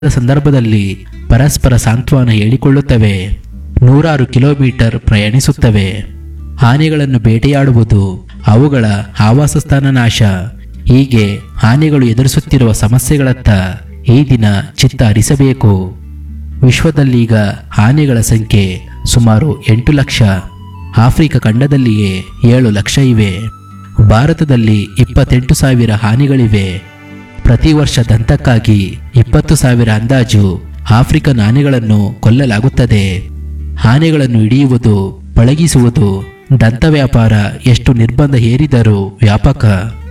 ಸಂದರ್ಭದಲ್ಲಿ ಪರಸ್ಪರ ಸಾಂತ್ವನ ಹೇಳಿಕೊಳ್ಳುತ್ತವೆ ನೂರಾರು ಕಿಲೋಮೀಟರ್ ಪ್ರಯಾಣಿಸುತ್ತವೆ ಆನೆಗಳನ್ನು ಬೇಟೆಯಾಡುವುದು ಅವುಗಳ ಆವಾಸ ಸ್ಥಾನ ನಾಶ ಹೀಗೆ ಆನೆಗಳು ಎದುರಿಸುತ್ತಿರುವ ಸಮಸ್ಯೆಗಳತ್ತ ಈ ದಿನ ಚಿತ್ತ ಹರಿಸಬೇಕು ವಿಶ್ವದಲ್ಲೀಗ ಆನೆಗಳ ಸಂಖ್ಯೆ ಸುಮಾರು ಎಂಟು ಲಕ್ಷ ಆಫ್ರಿಕಾ ಖಂಡದಲ್ಲಿಯೇ ಏಳು ಲಕ್ಷ ಇವೆ ಭಾರತದಲ್ಲಿ ಇಪ್ಪತ್ತೆಂಟು ಸಾವಿರ ಆನೆಗಳಿವೆ ಪ್ರತಿ ವರ್ಷ ದಂತಕ್ಕಾಗಿ ಇಪ್ಪತ್ತು ಸಾವಿರ ಅಂದಾಜು ಆಫ್ರಿಕನ್ ಆನೆಗಳನ್ನು ಕೊಲ್ಲಲಾಗುತ್ತದೆ ಆನೆಗಳನ್ನು ಹಿಡಿಯುವುದು ಪಳಗಿಸುವುದು ದಂತ ವ್ಯಾಪಾರ ಎಷ್ಟು ನಿರ್ಬಂಧ ಹೇರಿದರೂ ವ್ಯಾಪಕ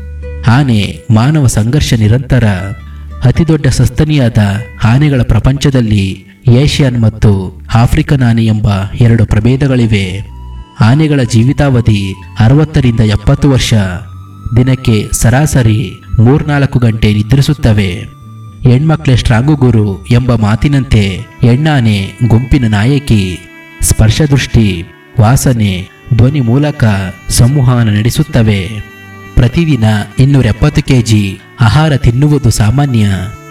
ಆನೆ ಮಾನವ ಸಂಘರ್ಷ ನಿರಂತರ ಅತಿದೊಡ್ಡ ಸಸ್ತನಿಯಾದ ಆನೆಗಳ ಪ್ರಪಂಚದಲ್ಲಿ ಏಷ್ಯನ್ ಮತ್ತು ಆಫ್ರಿಕನ್ ಆನೆ ಎಂಬ ಎರಡು ಪ್ರಭೇದಗಳಿವೆ ಆನೆಗಳ ಜೀವಿತಾವಧಿ ಅರವತ್ತರಿಂದ ಎಪ್ಪತ್ತು ವರ್ಷ ದಿನಕ್ಕೆ ಸರಾಸರಿ ಮೂರ್ನಾಲ್ಕು ಗಂಟೆ ನಿದ್ರಿಸುತ್ತವೆ ಹೆಣ್ಮಕ್ಳೆ ಸ್ಟ್ರಾಂಗು ಗುರು ಎಂಬ ಮಾತಿನಂತೆ ಹೆಣ್ಣಾನೆ ಗುಂಪಿನ ನಾಯಕಿ ಸ್ಪರ್ಶದೃಷ್ಟಿ ವಾಸನೆ ಧ್ವನಿ ಮೂಲಕ ಸಂವಹನ ನಡೆಸುತ್ತವೆ ಪ್ರತಿದಿನ ಇನ್ನೂರ ಎಪ್ಪತ್ತು ಕೆಜಿ ಆಹಾರ ತಿನ್ನುವುದು ಸಾಮಾನ್ಯ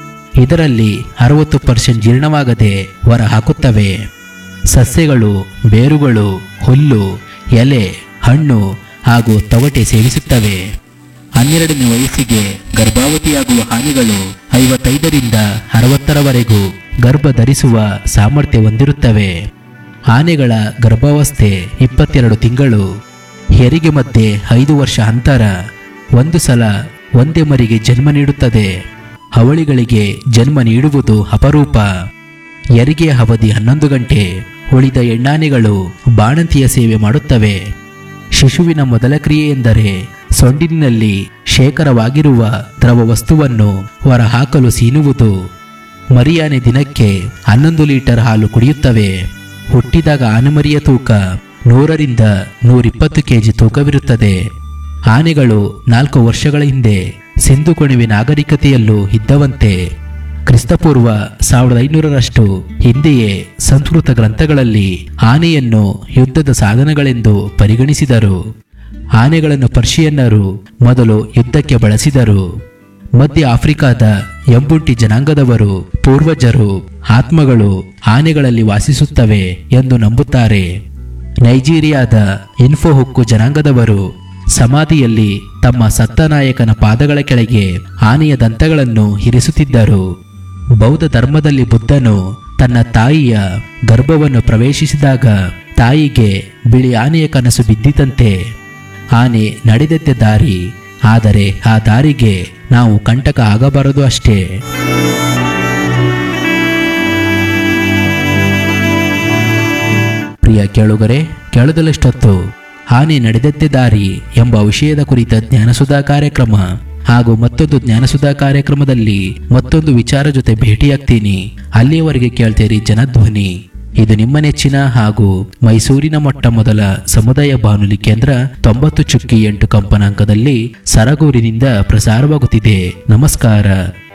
ಇದರಲ್ಲಿ ಅರವತ್ತು ಪರ್ಸೆಂಟ್ ಜೀರ್ಣವಾಗದೆ ಹೊರ ಹಾಕುತ್ತವೆ ಸಸ್ಯಗಳು ಬೇರುಗಳು ಹುಲ್ಲು ಎಲೆ ಹಣ್ಣು ಹಾಗೂ ತೊಗಟೆ ಸೇವಿಸುತ್ತವೆ ಹನ್ನೆರಡನೇ ವಯಸ್ಸಿಗೆ ಗರ್ಭಾವತಿಯಾಗುವ ಹಾನಿಗಳು ಐವತ್ತೈದರಿಂದ ಅರವತ್ತರವರೆಗೂ ಗರ್ಭ ಧರಿಸುವ ಸಾಮರ್ಥ್ಯ ಹೊಂದಿರುತ್ತವೆ ಆನೆಗಳ ಗರ್ಭಾವಸ್ಥೆ ಇಪ್ಪತ್ತೆರಡು ತಿಂಗಳು ಹೆರಿಗೆ ಮಧ್ಯೆ ಐದು ವರ್ಷ ಅಂತರ ಒಂದು ಸಲ ಒಂದೇ ಮರಿಗೆ ಜನ್ಮ ನೀಡುತ್ತದೆ ಅವಳಿಗಳಿಗೆ ಜನ್ಮ ನೀಡುವುದು ಅಪರೂಪ ಹೆರಿಗೆಯ ಅವಧಿ ಹನ್ನೊಂದು ಗಂಟೆ ಉಳಿದ ಹೆಣ್ಣಾನೆಗಳು ಬಾಣಂತಿಯ ಸೇವೆ ಮಾಡುತ್ತವೆ ಶಿಶುವಿನ ಮೊದಲ ಕ್ರಿಯೆ ಎಂದರೆ ಸೊಂಡಿಲಿನಲ್ಲಿ ಶೇಖರವಾಗಿರುವ ದ್ರವ ವಸ್ತುವನ್ನು ಹೊರಹಾಕಲು ಸೀನುವುದು ಮರಿಯಾನೆ ದಿನಕ್ಕೆ ಹನ್ನೊಂದು ಲೀಟರ್ ಹಾಲು ಕುಡಿಯುತ್ತವೆ ಹುಟ್ಟಿದಾಗ ಆನೆಮರಿಯ ತೂಕ ನೂರರಿಂದ ನೂರಿಪ್ಪತ್ತು ಕೆಜಿ ತೂಕವಿರುತ್ತದೆ ಆನೆಗಳು ನಾಲ್ಕು ವರ್ಷಗಳ ಹಿಂದೆ ಸಿಂಧು ಕೊಣವಿ ನಾಗರಿಕತೆಯಲ್ಲೂ ಇದ್ದವಂತೆ ಕ್ರಿಸ್ತಪೂರ್ವ ಸಾವಿರದ ಐನೂರರಷ್ಟು ಹಿಂದೆಯೇ ಸಂಸ್ಕೃತ ಗ್ರಂಥಗಳಲ್ಲಿ ಆನೆಯನ್ನು ಯುದ್ಧದ ಸಾಧನಗಳೆಂದು ಪರಿಗಣಿಸಿದರು ಆನೆಗಳನ್ನು ಪರ್ಷಿಯನ್ನರು ಮೊದಲು ಯುದ್ಧಕ್ಕೆ ಬಳಸಿದರು ಮಧ್ಯ ಆಫ್ರಿಕಾದ ಎಂಬುಂಟಿ ಜನಾಂಗದವರು ಪೂರ್ವಜರು ಆತ್ಮಗಳು ಆನೆಗಳಲ್ಲಿ ವಾಸಿಸುತ್ತವೆ ಎಂದು ನಂಬುತ್ತಾರೆ ನೈಜೀರಿಯಾದ ಇನ್ಫೋ ಹುಕ್ಕು ಜನಾಂಗದವರು ಸಮಾಧಿಯಲ್ಲಿ ತಮ್ಮ ಸತ್ತ ನಾಯಕನ ಪಾದಗಳ ಕೆಳಗೆ ಆನೆಯ ದಂತಗಳನ್ನು ಇರಿಸುತ್ತಿದ್ದರು ಬೌದ್ಧ ಧರ್ಮದಲ್ಲಿ ಬುದ್ಧನು ತನ್ನ ತಾಯಿಯ ಗರ್ಭವನ್ನು ಪ್ರವೇಶಿಸಿದಾಗ ತಾಯಿಗೆ ಬಿಳಿ ಆನೆಯ ಕನಸು ಬಿದ್ದಿತಂತೆ ಆನೆ ನಡೆದದ್ದ ದಾರಿ ಆದರೆ ಆ ದಾರಿಗೆ ನಾವು ಕಂಟಕ ಆಗಬಾರದು ಅಷ್ಟೇ ಪ್ರಿಯ ಕೇಳುಗರೆ ಕೇಳದಲ್ಲಷ್ಟೊತ್ತು ಆನೆ ನಡೆದದ್ದೇ ದಾರಿ ಎಂಬ ವಿಷಯದ ಕುರಿತ ಜ್ಞಾನಸುಧಾ ಕಾರ್ಯಕ್ರಮ ಹಾಗೂ ಮತ್ತೊಂದು ಜ್ಞಾನಸುಧಾ ಕಾರ್ಯಕ್ರಮದಲ್ಲಿ ಮತ್ತೊಂದು ವಿಚಾರ ಜೊತೆ ಭೇಟಿಯಾಗ್ತೀನಿ ಅಲ್ಲಿಯವರೆಗೆ ಕೇಳ್ತೀರಿ ಜನಧ್ವನಿ ಇದು ನಿಮ್ಮ ನೆಚ್ಚಿನ ಹಾಗೂ ಮೈಸೂರಿನ ಮೊಟ್ಟ ಮೊದಲ ಸಮುದಾಯ ಬಾನುಲಿ ಕೇಂದ್ರ ತೊಂಬತ್ತು ಚುಕ್ಕಿ ಎಂಟು ಕಂಪನಾಂಕದಲ್ಲಿ ಸರಗೂರಿನಿಂದ ಪ್ರಸಾರವಾಗುತ್ತಿದೆ ನಮಸ್ಕಾರ